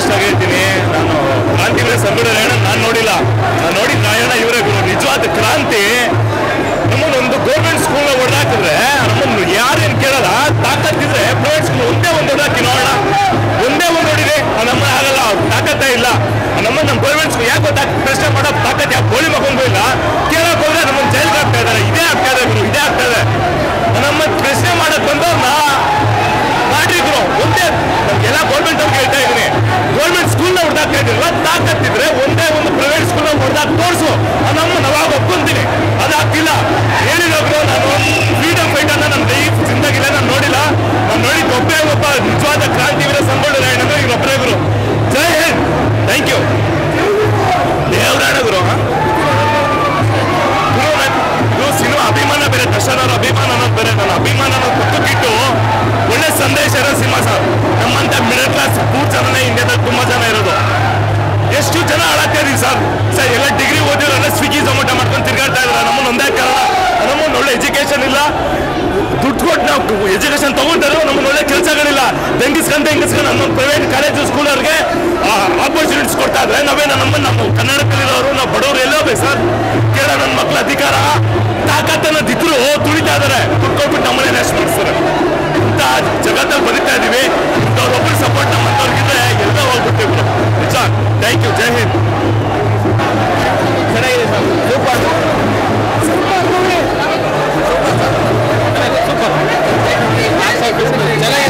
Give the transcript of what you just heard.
Honest ಆಗಿ ಹೇಳ್ತೀನಿ ನಾನು ಕ್ರಾಂತಿವೀರ ಸಂಗೊಳ್ಳಿ ರಾಯಣ್ಣ ನಾನು ನೋಡಿಲ್ಲ ನಾನು ನೋಡಿದ ರಾಯಣ್ಣ ಇವರೇ ಗುರು ನಿಜವಾದ ಕ್ರಾಂತಿ ನಮ್ಮನ್ನೊಂದು ಗೌರ್ಮೆಂಟ್ ಸ್ಕೂಲ್ನ ಹೊಡೆದಾಕಿದ್ರೆ ನಮ್ಮನ್ನು ಯಾರೇನು ಕೇಳಲ್ಲ ತಾಕತ್ತಿದ್ರೆ ಪ್ರೈವೇಟ್ ಸ್ಕೂಲ್ ಒಂದೇ ಒಂದು ಹೊಡೆದಾಕಿ ನೋಡೋಣ ಒಂದೇ ಒಂದು ನೋಡಿದೆ ನಮ್ಮ ಆಗಲ್ಲ ತಾಕತ್ತೇ ಇಲ್ಲ ನಮ್ಮ ನಮ್ಮ ಗೌರ್ಮೆಂಟ್ ಸ್ಕೂಲ್ ಯಾಕೆ ಗೊತ್ತಾ ಪ್ರಶ್ನೆ ಮಾಡೋ ತಾಕತ್ ಯಾಕೆ ಗೋಳಿ ಮಗೊಂಡು ಇಲ್ಲ ಕೇಳಕ್ ಹೋದ್ರೆ ನಮ್ಮನ್ನು ಜೈಲ್ಗೆ ಹಾಕ್ತಾ ಇದ್ದಾರೆ ಇದೇ ಆಗ್ತಾ ಇದೆ ಗುರು ಇದೇ ಆಗ್ತಾ ಇದೆ ನಮ್ಮ ಪ್ರಶ್ನೆ ಮಾಡಕ್ ಬಂದವ್ರನ್ನ ಮಾಡ್ರಿ ಗುರು ಒಂದೇ ಎಲ್ಲ ಗೌರ್ಮೆಂಟ್ ಅವ್ರಿಗೆ ಹೇಳ್ತಾ ಇದ್ದೀನಿ ಗೌರ್ಮೆಂಟ್ ಸ್ಕೂಲ್ನ ಹೊಡೆದಾಕ್ತಾ ಇದ್ರಲ್ಲ ತಾಕತ್ತಿದ್ರೆ ಒಂದೇ ಒಂದು ಪ್ರೈವೇಟ್ ಸ್ಕೂಲ್ನ ಹೊಡೆದಾಕ್ ತೋರಿಸು ನಮ್ಮ ನಾವಾಗ ಒಪ್ಕೊಂತೀನಿ ಅದಾಗ್ತಿಲ್ಲ ಹೇಳಿದ್ರು ನಾನು ಫ್ರೀಡಮ್ ಫೈಟ್ ಅನ್ನ ನನ್ನ ಲೈಫ್ ಜಿಂದಾಗಿಲ್ಲ ನಾನು ನೋಡಿಲ್ಲ ನಾನು ನೋಡಿದ್ದು ಒಬ್ಬೇ ಒಬ್ಬ ನಿಜವಾದ ಕ್ರಾಂತಿವೀರ ಸಂಗೊಳ್ಳಿ ರಾಯಣ್ಣ ಇವರೊಬ್ಬರೇ ಗುರು ಜೈ ಹಿಂದ್ ಥ್ಯಾಂಕ್ ಯು ದೇವರಾಣ ಗುರು ಹಾ? ಗುರು ನನ್- ಗುರು ಸಿನಿಮಾ ಅಭಿಮಾನ ಬೇರೆ ದರ್ಶನ್ ಅವ್ರ ಅಭಿಮಾನ ಅನ್ನೋದು ಬೇರೆ ನನ್ನ ಅಭಿಮಾನ ಅನ್ನೋದು ಪಕ್ಕಕ್ಕಿಟ್ಟು ಒಳ್ಳೆ ಸಂದೇಶ ಇರೋ ಸಿನಿಮಾ ಸರ್ ನಮ್ಮಂತ ಮಿಡಲ್ ಕ್ಲಾಸ್ ಮೂರು ಜನನೇ ಇಂಡಿಯಾದಲ್ಲಿ ತುಂಬಾ ಜನ ಇರೋದು ಎಷ್ಟು ಜನ ಹಾಳಾಗ್ತಾ ಇದೀವಿ ಸರ್ ಸರ್ ಎಲ್ಲ ಡಿಗ್ರಿ ಓದಿರೋಲ್ಲ ಸ್ವಿಗ್ಗಿ ಝೊಮ್ಯಾಟೊ ಮಾಡ್ಕೊಂಡು ತಿರ್ಗಾಡ್ತಾ ಇದ್ದಾರೆ ನಮ್ಮನ್ನ ಒಂದೇ ಕಾರಣ ನಮ್ಮನ್ನು ಒಳ್ಳೆ ಎಜುಕೇಶನ್ ಇಲ್ಲ ದುಡ್ಡು ಕೊಟ್ಟು ನಾವು ಎಜುಕೇಶನ್ ತಗೊಂಡಿರೋ ನಮ್ಗೆ ಒಳ್ಳೆ ಕೆಲಸಗಳಿಲ್ಲ ದಂಗಿಸ್ಕೊಂಡು ದಂಗಿಸ್ಕೊಂಡು ನಮ್ಮೊಂದು ಪ್ರೈವೇಟ್ ಕಾಲೇಜು ಸ್ಕೂಲವ್ರಿಗೆ ಆಪರ್ಚುನಿಟೀಸ್ ಕೊಡ್ತಾ ಇದ್ರೆ ನಾವೇ ನಮ್ಮ ನಮ್ಮ ಕನ್ನಡದಲ್ಲಿರೋರು ನಾವು ಬಡವರು ಎಲ್ಲ ಹೋಗ್ಬೇಕು ಸರ್ ಕೇಳ ನನ್ನ ಮಕ್ಕಳ ಅಧಿಕಾರ ತಾಕತ್ತನ್ನದಿದ್ರು ತುಳಿತಾ ಇದಾರೆ ದುಡ್ಡು ಕೊಟ್ಬಿಟ್ಟು ನಮ್ಮನೆ ನಾಶ ಮಾಡಿಸ್ತಾರೆ ಇಂಥ ಜಗತ್ತಲ್ಲಿ ಬದುಕ್ತಾ ಇದೀವಿ ಇಂಥವ್ರೊಬ್ಬರು ಸಪೋರ್ಟ್ ನಮ್ಮಂಥವ್ರಿಗಿದ್ರೆ ಎಲ್ಲ ಹೋಗ್ಬಿಡ್ತೀವಿ ನಿಜ ಥ್ಯಾಂಕ್ ಯು ಜೈ ಹಿಂದ್ ಚೆನ್ನಾಗಿದೆ ಸರ್ ಸೂಪರ್ ಚೆನ್ನಾಗಿದೆ